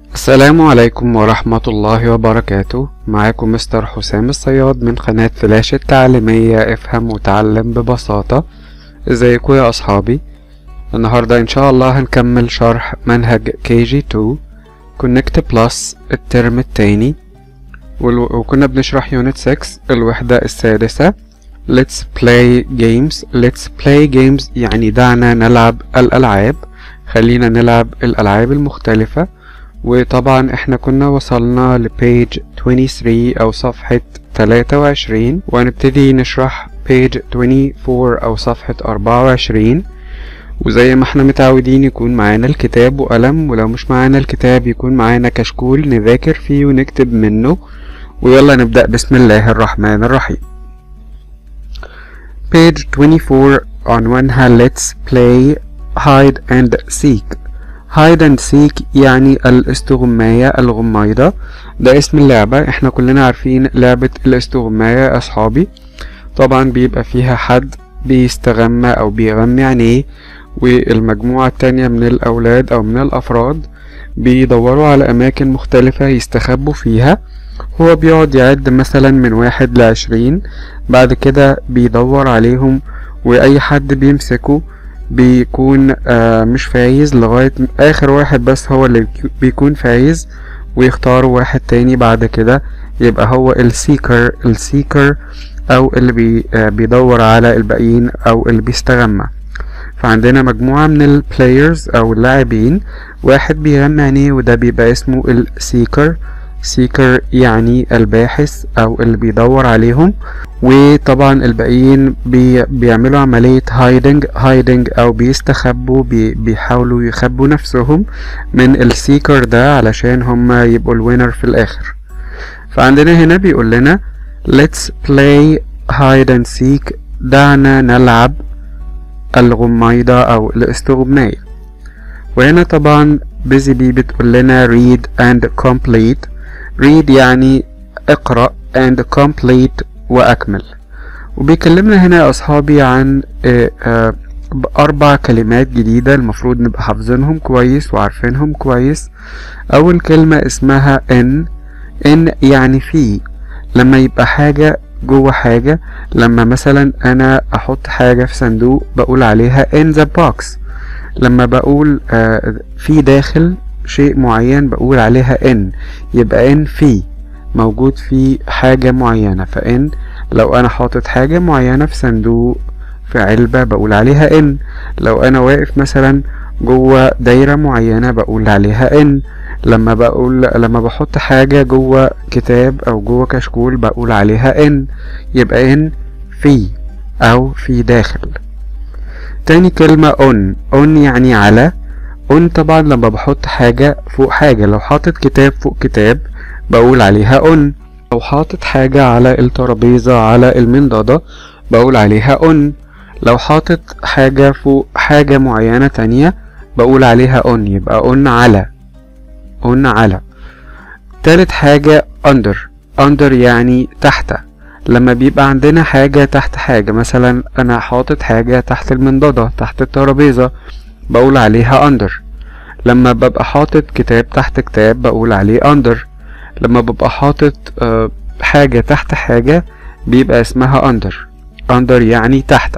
السلام عليكم ورحمة الله وبركاته معاكم مستر حسام الصياد من قناة فلاش التعليمية افهم وتعلم ببساطة ازيكم يا اصحابي النهاردة ان شاء الله هنكمل شرح منهج كي جي 2 كونكت بلس الترم التاني والو- وكنا بنشرح يونت 6 الوحدة السادسة Let's play games Let's play games يعني دعنا نلعب الألعاب خلينا نلعب الألعاب المختلفة وطبعا احنا كنا وصلنا لبيج 23 او صفحة 23 وهنبتدي نشرح بيج 24 او صفحة 24 وزي ما احنا متعودين يكون معانا الكتاب وقلم ولو مش معانا الكتاب يكون معانا كشكول نذاكر فيه ونكتب منه ويلا نبدأ بسم الله الرحمن الرحيم page 24 عنوانها let's play hide and seek hide and seek يعني الاستغماية الغميضة ده اسم اللعبة احنا كلنا عارفين لعبة الاستغماية يا اصحابي طبعا بيبقى فيها حد بيستغمى او بيغمي عينيه والمجموعة التانية من الاولاد او من الافراد بيدوروا على اماكن مختلفة يستخبوا فيها هو بيقعد يعد مثلا من واحد لعشرين بعد كده بيدور عليهم واي حد بيمسكه بيكون آه مش فايز لغاية آخر واحد بس هو اللي بيكو- بيكون فايز ويختاروا واحد تاني بعد كده يبقى هو السيكر السيكر أو اللي بي آه بيدور على الباقيين أو اللي بيستغمى فعندنا مجموعة من البلايرز أو اللاعبين واحد بيغمى عينيه وده بيبقى اسمه السيكر سيكر يعني الباحث أو اللي بيدور عليهم وطبعا الباقيين بي بيعملوا عملية هايدنج هايدنج أو بيستخبوا بي بيحاولوا يخبوا نفسهم من السيكر ده علشان هما يبقوا الوينر في الآخر فعندنا هنا بيقول لنا let's play hide and seek دعنا نلعب الغميضة أو الاستغماية وهنا طبعا بيزي بي بتقول لنا read and complete read يعني اقرأ and complete وأكمل وبيكلمنا هنا يا أصحابي عن آه، آه، أربع كلمات جديدة المفروض نبقى حافظينهم كويس وعارفينهم كويس أول كلمة اسمها إن إن يعني في لما يبقى حاجة جوه حاجة لما مثلا أنا أحط حاجة في صندوق بقول عليها in the box لما بقول آه، في داخل شيء معين بقول عليها ان يبقى ان في موجود في حاجة معينة فان لو انا حاطط حاجة معينة في صندوق في علبة بقول عليها ان لو انا واقف مثلا جوه دايرة معينة بقول عليها ان لما بقول لما بحط حاجة جوه كتاب او جوه كشكول بقول عليها ان يبقى ان في او في داخل تاني كلمة on on يعني على on طبعا لما بحط حاجة فوق حاجة لو حاطط كتاب فوق كتاب بقول عليها on لو حاطط حاجة على الترابيزة على المنضدة بقول عليها on لو حاطط حاجة فوق حاجة معينة تانية بقول عليها on يبقى on على on على تالت حاجة under under يعني تحت لما بيبقى عندنا حاجة تحت حاجة مثلا أنا حاطط حاجة تحت المنضدة تحت الترابيزة بقول عليها under لما ببقى حاطط كتاب تحت كتاب بقول عليه under لما ببقى حاطط آه، حاجة تحت حاجة بيبقى اسمها under under يعني تحت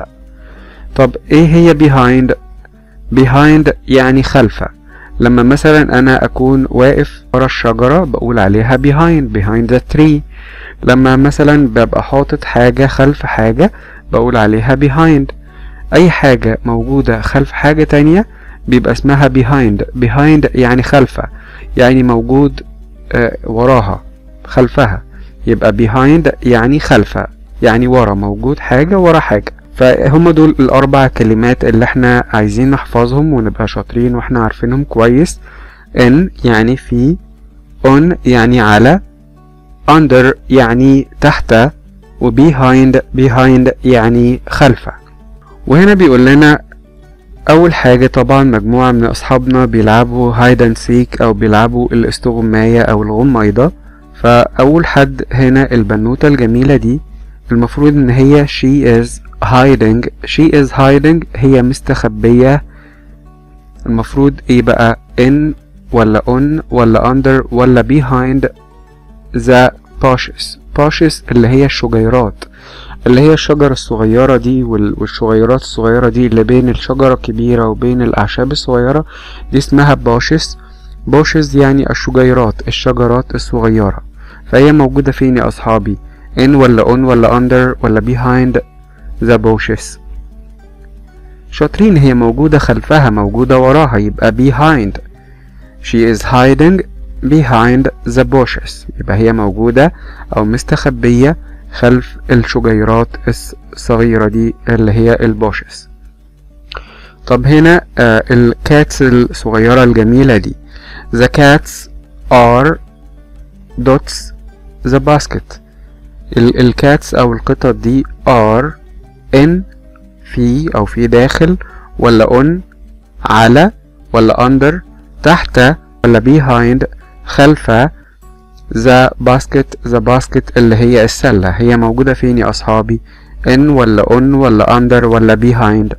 طب ايه هي behind behind يعني خلفه لما مثلا انا اكون واقف ورا الشجرة بقول عليها behind behind the tree لما مثلا ببقى حاطط حاجة خلف حاجة بقول عليها behind أي حاجة موجودة خلف حاجة تانية بيبقى اسمها behind behind يعني خلفة يعني موجود آه، وراها خلفها يبقى behind يعني خلفة يعني ورا موجود حاجة ورا حاجة فهم دول الأربع كلمات اللي احنا عايزين نحفظهم ونبقى شاطرين واحنا عارفينهم كويس in يعني في on يعني على under يعني تحت و behind behind يعني خلفه وهنا بيقول لنا أول حاجة طبعا مجموعة من أصحابنا بيلعبوا hide and seek أو بيلعبوا الاستغماية أو الغميضة فأول حد هنا البنوتة الجميلة دي المفروض إن هي she is hiding she is hiding هي مستخبية المفروض ايه بقى in ولا on ولا under ولا behind the bushes bushes اللي هي الشجيرات اللي هي الشجرة الصغيرة دي وال- والشجيرات الصغيرة دي اللي بين الشجرة الكبيرة وبين الأعشاب الصغيرة دي اسمها bushes bushes يعني الشجيرات الشجرات الصغيرة فهي موجودة فين يا أصحابي in ولا on ولا under ولا behind the bushes شاطرين هي موجودة خلفها موجودة وراها يبقى behind she is hiding behind the bushes يبقى هي موجودة أو مستخبية خلف الشجيرات الصغيرة دي اللي هي البوشز طب هنا آه الكاتس الصغيرة الجميلة دي the cats are dots the basket ال- الكاتس أو القطط دي are in في أو في داخل ولا on على ولا under تحت ولا behind خلف the basket the basket اللي هي السلة هي موجودة فين يا أصحابي in ولا on ولا under ولا behind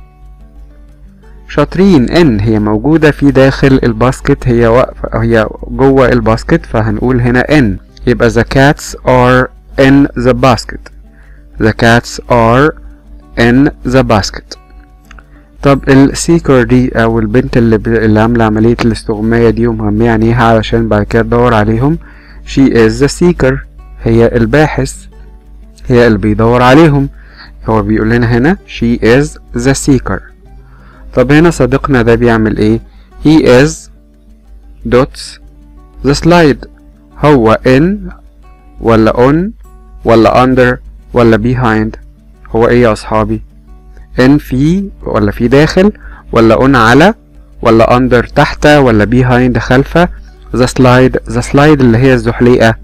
شاطرين ان هي موجودة في داخل الباسكت هي واقفة هي جوه الباسكت فهنقول هنا in يبقى the cats are in the basket the cats are in the basket طب السيكر دي او البنت اللي, ب... اللي عاملة عملية الاستغماية دي ومهمية عينيها علشان بعد كده تدور عليهم she is the seeker هي الباحث هي اللي بيدور عليهم هو بيقول لنا هنا she is the seeker طب هنا صديقنا ده بيعمل ايه he is dots the slide هو in ولا on ولا under ولا behind هو ايه يا اصحابي in في ولا في داخل ولا on على ولا under تحت ولا behind خلف the slide the slide اللي هي الزحليقة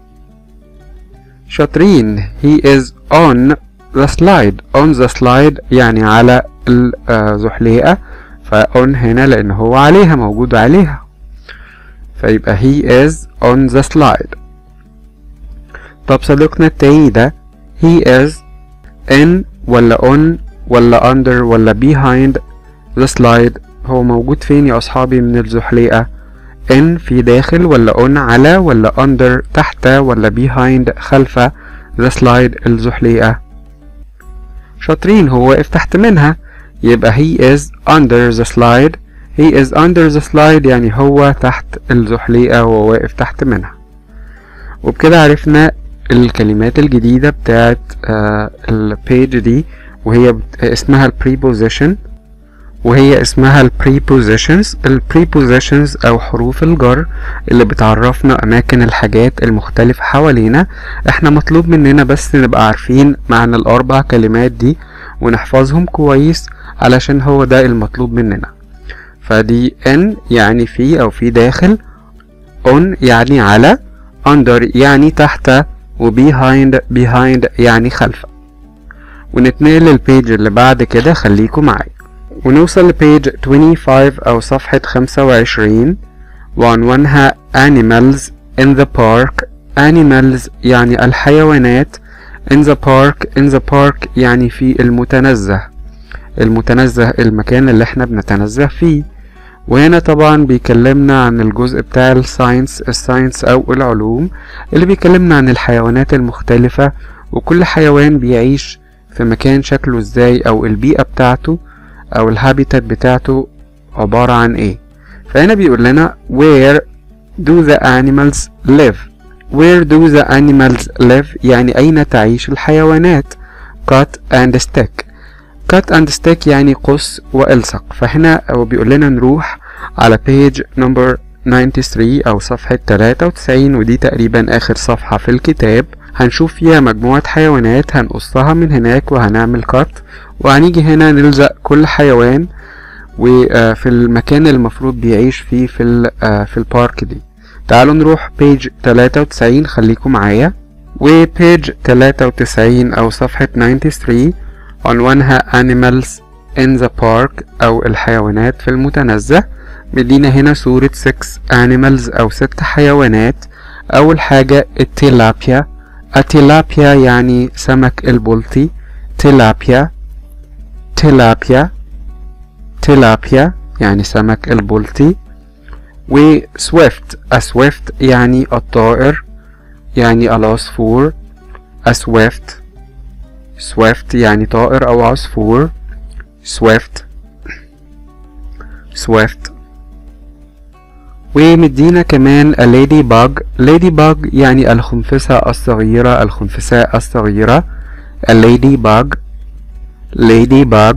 شاطرين he is on the slide on the slide يعني على الزحليقة فon هنا لأن هو عليها موجود عليها فيبقى he is on the slide طب صديقنا التاني ده he is in ولا on ولا under ولا behind the slide هو موجود فين يا أصحابي من الزحليقة in في داخل ولا on على ولا under تحت ولا behind خلف the slide الزحليقة شاطرين هو واقف تحت منها يبقى he is under the slide he is under the slide يعني هو تحت الزحليقة وهو واقف تحت منها وبكده عرفنا الكلمات الجديدة بتاعت آه البيج دي وهي بت... اسمها preposition وهي اسمها ال prepositions ال prepositions أو حروف الجر اللي بتعرفنا أماكن الحاجات المختلفة حوالينا احنا مطلوب مننا بس نبقى عارفين معنى الأربع كلمات دي ونحفظهم كويس علشان هو ده المطلوب مننا فدي ان يعني في أو في داخل on يعني على under يعني تحت و behind behind يعني خلف ونتنقل للبيج اللي بعد كده خليكم معايا ونوصل لبيج 25 أو صفحة 25 وعنوانها Animals in the Park Animals يعني الحيوانات in the park in the park يعني في المتنزه المتنزه المكان اللي احنا بنتنزه فيه وهنا طبعا بيكلمنا عن الجزء بتاع الساينس الساينس او العلوم اللي بيكلمنا عن الحيوانات المختلفة وكل حيوان بيعيش في مكان شكله ازاي او البيئة بتاعته او الهابيتات بتاعته عبارة عن ايه فهنا بيقول لنا where do the animals live where do the animals live يعني اين تعيش الحيوانات cut and stick cut and stick يعني قص والصق فهنا هو بيقول لنا نروح على page number 93 او صفحة 93 ودي تقريبا اخر صفحة في الكتاب هنشوف فيها مجموعة حيوانات هنقصها من هناك وهنعمل كات وهنيجي هنا نلزق كل حيوان وفي المكان اللي المفروض بيعيش فيه في في البارك دي تعالوا نروح بيج 93 خليكم معايا وبيج 93 او صفحة 93 عنوانها Animals in the Park أو الحيوانات في المتنزه مدينا هنا صورة 6 animals أو ست حيوانات أول حاجة التيلابيا التيلابيا يعني سمك البلطي تيلابيا تيلابيا تيلابيا يعني سمك البلطي و swift a swift يعني الطائر يعني العصفور a swift swift يعني طائر أو عصفور swift swift ومدينا كمان a ladybug ladybug يعني الخنفسة الصغيرة الخنفساء الصغيرة a ladybug ladybug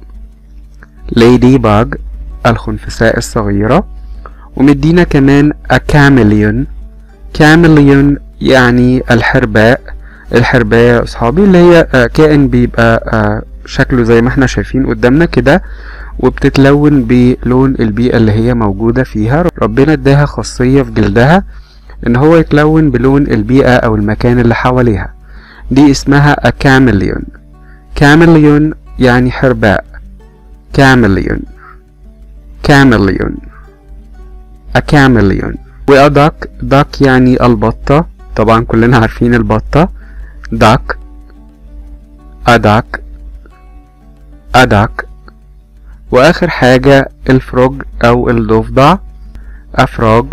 ladybug الخنفساء الصغيرة ومدينا كمان a chameleon chameleon يعني الحرباء الحرباء يا أصحابي اللي هي كائن بيبقى شكله زي ما احنا شايفين قدامنا كده وبتتلون بلون البيئة اللي هي موجودة فيها ربنا اداها خاصية في جلدها ان هو يتلون بلون البيئة او المكان اللي حواليها دي اسمها a chameleon chameleon يعني حرباء chameleon chameleon a chameleon و a duck duck يعني البطة طبعا كلنا عارفين البطة duck a duck a duck واخر حاجة الفروج او الضفدع افروج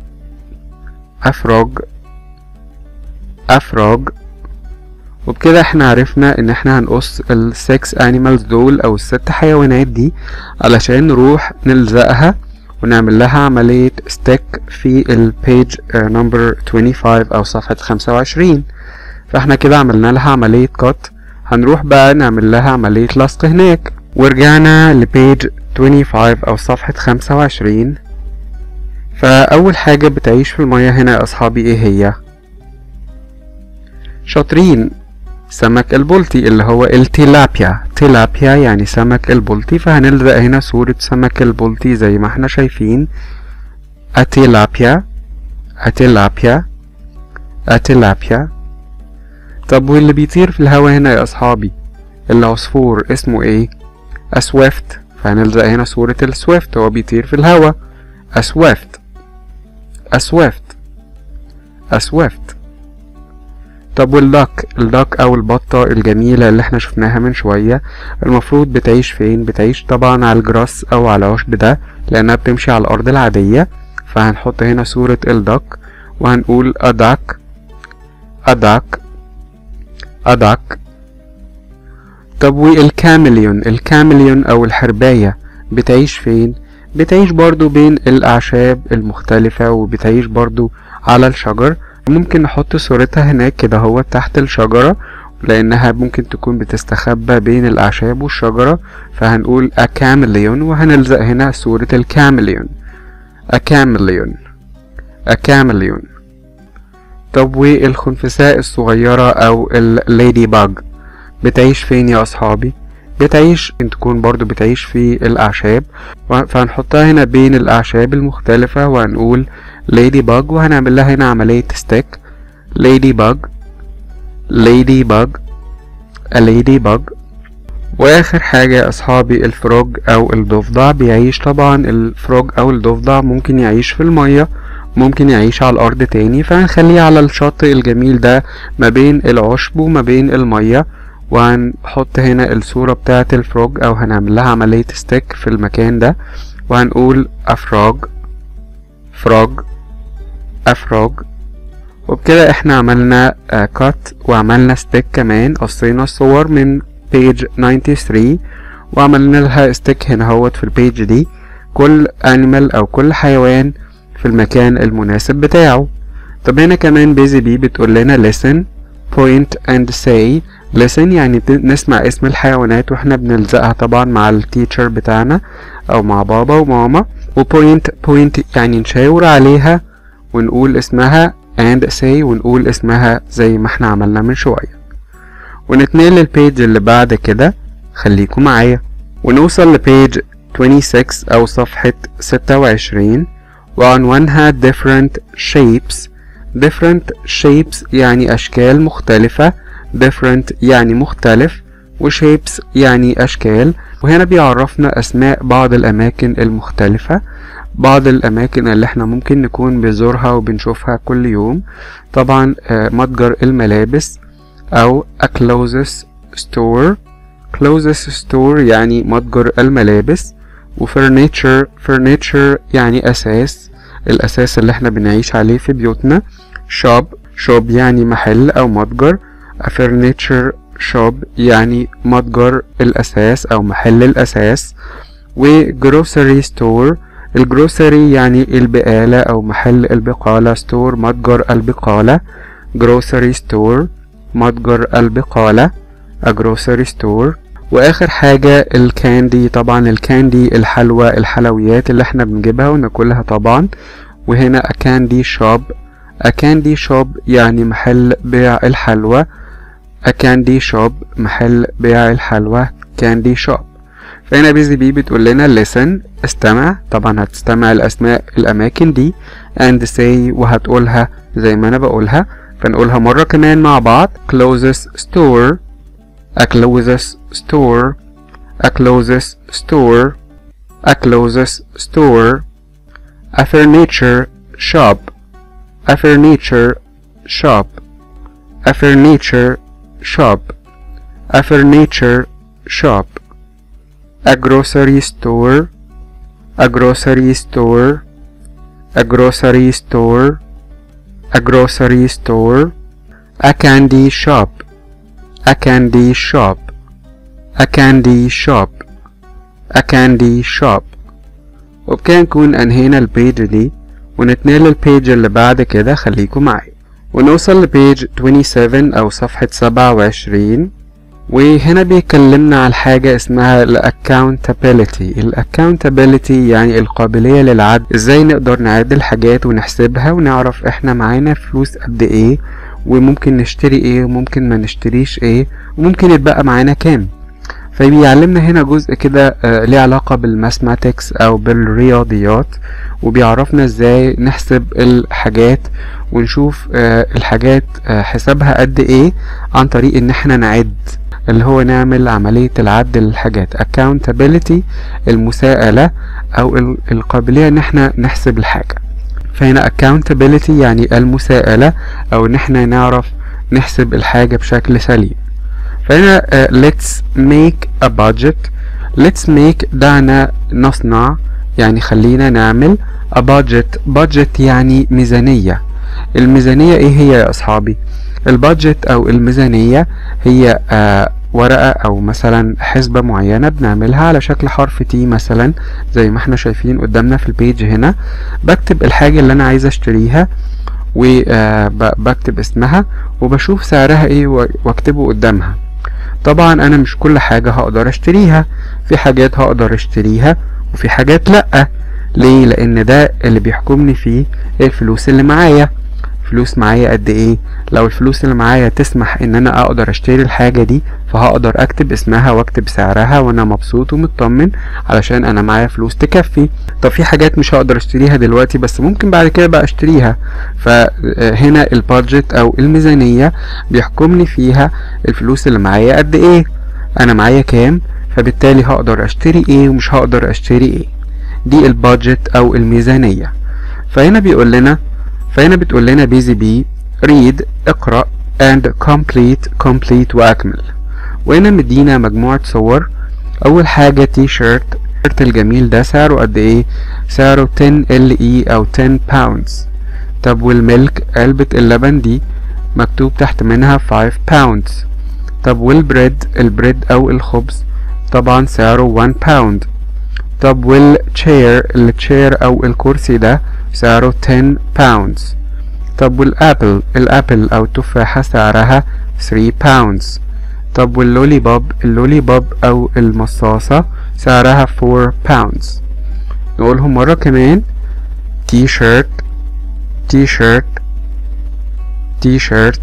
افروج افروج وبكده احنا عرفنا ان احنا هنقص السكس انيمالز دول او الست حيوانات دي علشان نروح نلزقها ونعمل لها عملية ستيك في البيج نمبر 25 او صفحة 25 فاحنا كده عملنا لها عملية كات هنروح بقى نعمل لها عملية لصق هناك ورجعنا لبيج 25 أو صفحة 25 فأول حاجة بتعيش في المياه هنا يا أصحابي إيه هي؟ شاطرين سمك البلطي اللي هو التيلابيا تيلابيا يعني سمك البلطي فهنلزق هنا صورة سمك البلطي زي ما احنا شايفين أتيلابيا أتيلابيا أتيلابيا طب واللي بيطير في الهوا هنا يا أصحابي العصفور اسمه ايه؟ أسويفت فهنلزق هنا صورة السويفت هو بيطير في الهوا أسويفت أسويفت أسويفت طب والدك الدك أو البطة الجميلة اللي احنا شفناها من شوية المفروض بتعيش فين بتعيش طبعا على الجراس أو على العشب ده لأنها بتمشي على الأرض العادية فهنحط هنا صورة الدك وهنقول أدك أدك أدك طب والكامليون الكامليون او الحرباية بتعيش فين بتعيش برضو بين الاعشاب المختلفة وبتعيش برضو على الشجر ممكن نحط صورتها هناك كده هو تحت الشجرة لانها ممكن تكون بتستخبى بين الاعشاب والشجرة فهنقول a chameleon وهنلزق هنا صورة الكامليون a chameleon a chameleon طب والخنفساء الصغيرة او الليدي باج بتعيش فين يا أصحابي؟ بتعيش ان تكون برضو بتعيش في الأعشاب فهنحطها هنا بين الأعشاب المختلفة وهنقول ليدي باج وهنعمل لها هنا عملية ستيك ليدي باج ليدي باج ليدي باج واخر حاجة يا اصحابي الفروج او الضفدع بيعيش طبعا الفروج او الضفدع ممكن يعيش في المية ممكن يعيش على الارض تاني فهنخليه على الشاطئ الجميل ده ما بين العشب وما بين المية وهنحط هنا الصورة بتاعة الفروج او هنعمل لها عملية ستيك في المكان ده وهنقول افراج فروج افراج وبكده احنا عملنا كات وعملنا ستيك كمان قصينا الصور من بيج 93 وعملنا لها ستيك هنا هوت في البيج دي كل انيمال او كل حيوان في المكان المناسب بتاعه طب هنا كمان بيزي بي بتقول لنا listen point and say listen يعني نسمع اسم الحيوانات واحنا بنلزقها طبعا مع التيتشر بتاعنا او مع بابا وماما وبوينت بوينت يعني نشاور عليها ونقول اسمها and say ونقول اسمها زي ما احنا عملنا من شوية ونتنقل للبيج اللي بعد كده خليكم معايا ونوصل لبيج 26 او صفحة 26 وعنوانها different shapes different shapes يعني أشكال مختلفة different يعني مختلف وshapes يعني أشكال وهنا بيعرفنا أسماء بعض الأماكن المختلفة بعض الأماكن اللي احنا ممكن نكون بنزورها وبنشوفها كل يوم طبعا متجر الملابس أو a clothes store clothes store يعني متجر الملابس وفurniture furniture يعني أساس الأساس اللي احنا بنعيش عليه في بيوتنا shop shop يعني محل أو متجر a furniture shop يعني متجر الأساس أو محل الأساس و grocery store الجروسري يعني البقالة أو محل البقالة store متجر البقالة grocery store متجر البقالة a grocery store واخر حاجة الكاندي طبعا الكاندي الحلوى الحلويات اللي احنا بنجيبها وناكلها طبعا وهنا a candy shop a candy shop يعني محل بيع الحلوى a candy shop محل بيع الحلوى candy shop فهنا بيزي بي بتقول لنا listen استمع طبعا هتستمع الاسماء الاماكن دي and say وهتقولها زي ما انا بقولها فنقولها مرة كمان مع بعض closest store a closest store a closest store a closest store a furniture shop a furniture shop a furniture shop a furniture shop a grocery store a grocery store a grocery store a grocery store a candy shop a candy shop a candy shop a candy shop وبكده نكون انهينا البيج دي ونتنقل للبيج اللي بعد كده خليكم معايا ونوصل لبيج 27 او صفحة 27 وهنا بيكلمنا على حاجة اسمها ال accountability ال accountability يعني القابلية للعد ازاي نقدر نعد الحاجات ونحسبها ونعرف احنا معانا فلوس قد ايه وممكن نشتري ايه وممكن ما نشتريش ايه وممكن يتبقى معانا كام فبيعلمنا هنا جزء كده آه ليه علاقة بالماثماتكس او بالرياضيات وبيعرفنا ازاي نحسب الحاجات ونشوف آه الحاجات آه حسابها قد ايه عن طريق ان احنا نعد اللي هو نعمل عملية العد للحاجات accountability المساءلة او القابلية ان احنا نحسب الحاجة فهنا accountability يعني المساءلة او ان احنا نعرف نحسب الحاجة بشكل سليم فهنا uh, let's make a budget let's make دعنا نصنع يعني خلينا نعمل a budget budget يعني ميزانية الميزانية ايه هي يا اصحابي البادجت او الميزانية هي آه ورقة او مثلا حسبة معينة بنعملها على شكل حرف تي مثلا زي ما احنا شايفين قدامنا في البيج هنا بكتب الحاجة اللي انا عايز اشتريها وبكتب اسمها وبشوف سعرها ايه واكتبه قدامها طبعا انا مش كل حاجة هقدر اشتريها في حاجات هقدر اشتريها وفي حاجات لأ ليه لان ده اللي بيحكمني فيه الفلوس اللي معايا فلوس معايا قد ايه لو الفلوس اللي معايا تسمح ان انا اقدر اشتري الحاجة دي فهقدر اكتب اسمها واكتب سعرها وانا مبسوط ومطمن علشان انا معايا فلوس تكفي طب في حاجات مش هقدر اشتريها دلوقتي بس ممكن بعد كده بقى اشتريها فهنا البادجت او الميزانية بيحكمني فيها الفلوس اللي معايا قد ايه انا معايا كام فبالتالي هقدر اشتري ايه ومش هقدر اشتري ايه دي البادجت او الميزانية فهنا بيقول لنا فهنا بتقول لنا بيزي بي read اقرأ and complete complete واكمل وهنا مدينا مجموعة صور اول حاجة تي شيرت التيشيرت الجميل ده سعره قد ايه سعره 10 ال اي او 10 pounds طب والملك علبة اللبن دي مكتوب تحت منها 5 pounds طب والبريد البريد او الخبز طبعا سعره 1 pound طب والتشير التشير او الكرسي ده سعره 10 pounds طب والابل الابل او التفاحة سعرها 3 pounds طب واللولي بوب اللولي بوب او المصاصة سعرها 4 pounds نقولهم مرة كمان تي شيرت تي شيرت تي شيرت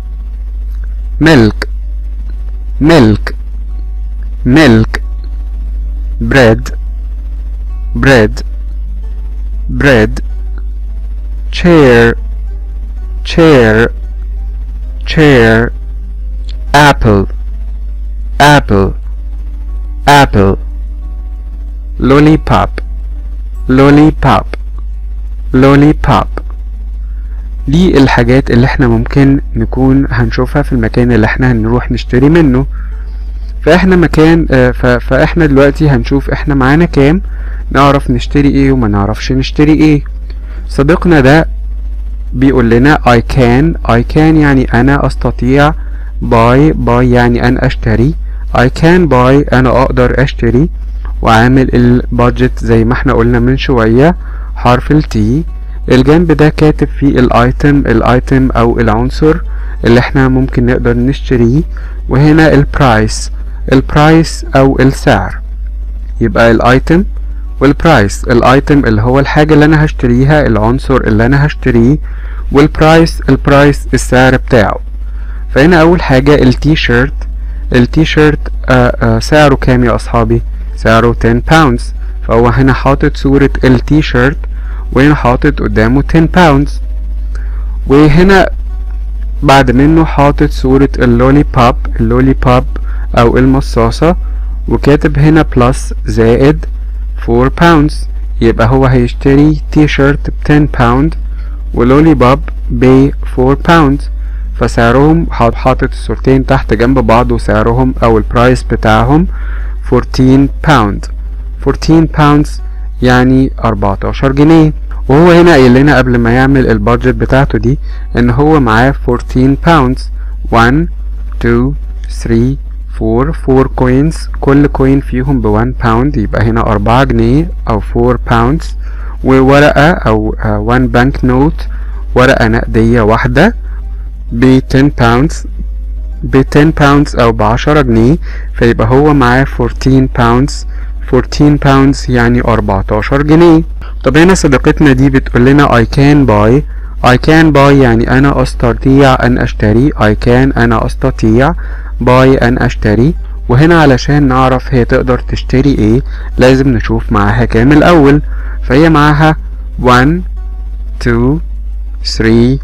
ميلك ميلك ميلك bread bread bread chair chair chair apple apple apple lollipop lollipop lollipop دي الحاجات اللي احنا ممكن نكون هنشوفها في المكان اللي احنا هنروح نشتري منه فاحنا مكان فاحنا دلوقتي هنشوف احنا معانا كام نعرف نشتري ايه وما نعرفش نشتري ايه صديقنا ده بيقول لنا I can I can يعني أنا أستطيع buy buy يعني أن أشتري I can buy أنا أقدر أشتري وعامل البادجت زي ما احنا قلنا من شوية حرف ال T الجنب ده كاتب فيه الايتم الايتم او العنصر اللي احنا ممكن نقدر نشتريه وهنا البرايس البرايس او السعر يبقى الايتم والبرايس الايتم اللي هو الحاجة اللي انا هشتريها العنصر اللي انا هشتريه والبرايس البرايس السعر بتاعه فهنا اول حاجة التي شيرت التي شيرت سعره كام يا اصحابي سعره 10 باوندز فهو هنا حاطط صورة التي شيرت وهنا حاطط قدامه 10 باوندز وهنا بعد منه حاطط صورة اللولي باب اللولي باب او المصاصة وكاتب هنا بلس زائد 4 باوندز يبقى هو هيشتري تي شيرت ب 10 باوند ولولي باب ب 4 باوند فسعرهم حاطط الصورتين تحت جنب بعض وسعرهم او البرايس بتاعهم 14 باوند 14 باوندز يعني 14 جنيه وهو هنا قايل لنا قبل ما يعمل البادجت بتاعته دي ان هو معاه 14 باوندز 1 2 3 4 4 كوينز كل كوين فيهم ب 1 باوند يبقى هنا 4 جنيه او 4 باوندز وورقة او 1 بانك نوت ورقة نقدية واحدة ب 10 باوندز ب 10 باوندز او ب 10 جنيه فيبقى هو معاه 14 باوندز 14 باوندز يعني 14 جنيه طب هنا صديقتنا دي بتقول لنا I can buy I can buy يعني أنا أستطيع أن أشتري I can أنا أستطيع buy أن أشتري وهنا علشان نعرف هي تقدر تشتري ايه لازم نشوف معاها كام الأول فهي معاها 1 2 3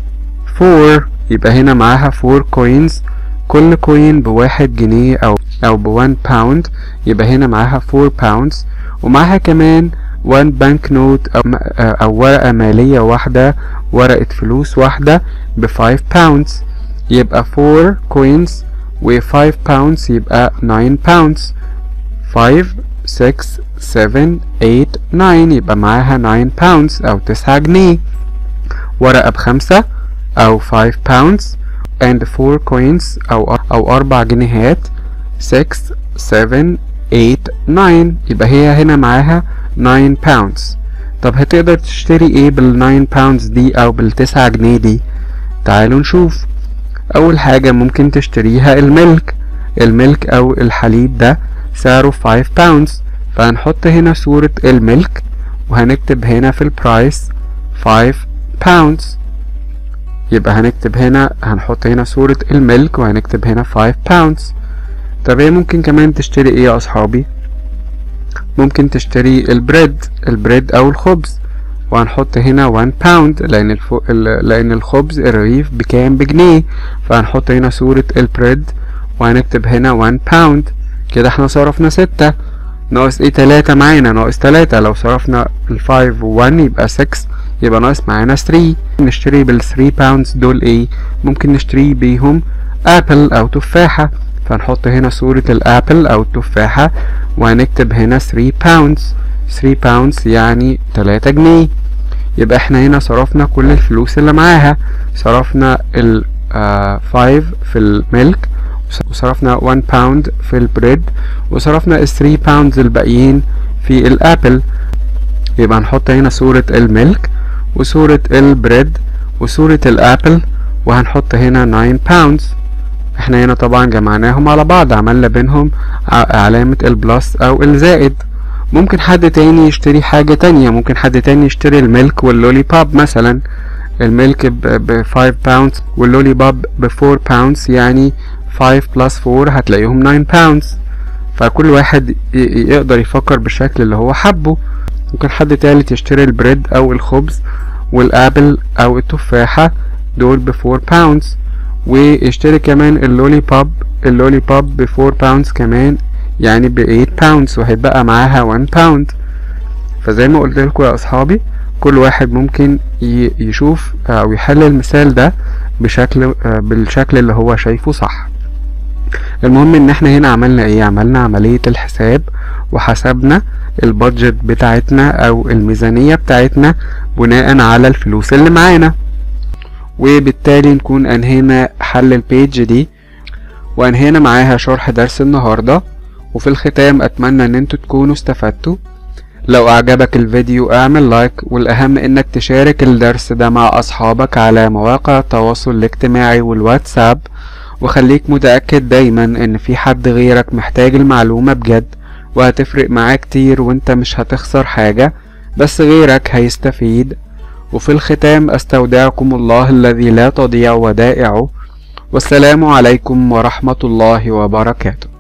4 يبقى هنا معاها 4 coins كل كوين بواحد جنيه أو أو بوان باوند يبقى هنا معاها 4 باوندز ومعاها كمان 1 بانك نوت أو, أو ورقة مالية واحدة ورقة فلوس واحدة ب 5 باوندز يبقى 4 كوينز و 5 باوندز يبقى 9 باوندز 5 6 7 8 9 يبقى معاها 9 باوندز أو 9 جنيه ورقة بخمسة أو 5 باوندز and 4 coins أو أو أربع جنيهات 6 7 8 9 يبقى هي هنا معاها 9 pounds طب هتقدر تشتري ايه بال 9 pounds دي او بال 9 جنيه دي تعالوا نشوف اول حاجة ممكن تشتريها الملك الملك او الحليب ده سعره 5 pounds فهنحط هنا صورة الملك وهنكتب هنا في البرايس 5 pounds يبقى هنكتب هنا هنحط هنا صورة الملك وهنكتب هنا 5 pounds طب هي ممكن كمان تشتري ايه يا اصحابي ممكن تشتري البريد البريد او الخبز وهنحط هنا 1 باوند لان الفو... لان الخبز الرغيف بكام بجنيه فهنحط هنا صورة البريد وهنكتب هنا 1 باوند كده احنا صرفنا ستة ناقص ايه تلاتة معانا ناقص تلاتة لو صرفنا الفايف وون يبقى 6 يبقى ناقص معانا 3 نشتري بال 3 باوندز دول ايه ممكن نشتري بيهم ابل او تفاحة فنحط هنا صورة الابل او التفاحة وهنكتب هنا 3 باوندز 3 باوندز يعني 3 جنيه يبقى احنا هنا صرفنا كل الفلوس اللي معاها صرفنا ال 5 في الميلك وصرفنا 1 باوند في البريد وصرفنا ال 3 باوندز الباقيين في الابل يبقى نحط هنا صورة الميلك وصورة البريد وصورة الابل وهنحط هنا 9 باوندز احنا هنا طبعا جمعناهم على بعض عملنا بينهم علامة البلس او الزائد ممكن حد تاني يشتري حاجة تانية ممكن حد تاني يشتري الميلك واللولي باب مثلا الميلك ب 5 باوندز واللولي باب ب 4 باوندز يعني 5 بلس 4 هتلاقيهم 9 باوندز فكل واحد يقدر يفكر بالشكل اللي هو حبه ممكن حد تالت يشتري البريد او الخبز والابل او التفاحة دول ب 4 باوندز ويشتري كمان اللولي باب اللولي باب ب 4 باوندز كمان يعني ب 8 باوندز وهيبقى معاها 1 باوند فزي ما قلت لكم يا اصحابي كل واحد ممكن يشوف او يحل المثال ده بشكل بالشكل اللي هو شايفه صح المهم ان احنا هنا عملنا ايه عملنا عملية الحساب وحسبنا البادجت بتاعتنا او الميزانية بتاعتنا بناء على الفلوس اللي معانا وبالتالي نكون انهينا حل البيج دي وانهينا معاها شرح درس النهاردة وفي الختام اتمنى ان انتوا تكونوا استفدتوا لو اعجبك الفيديو اعمل لايك والاهم انك تشارك الدرس ده مع اصحابك على مواقع التواصل الاجتماعي والواتساب وخليك متأكد دايما ان في حد غيرك محتاج المعلومة بجد وهتفرق معاه كتير وانت مش هتخسر حاجة بس غيرك هيستفيد وفي الختام استودعكم الله الذي لا تضيع ودائعه والسلام عليكم ورحمة الله وبركاته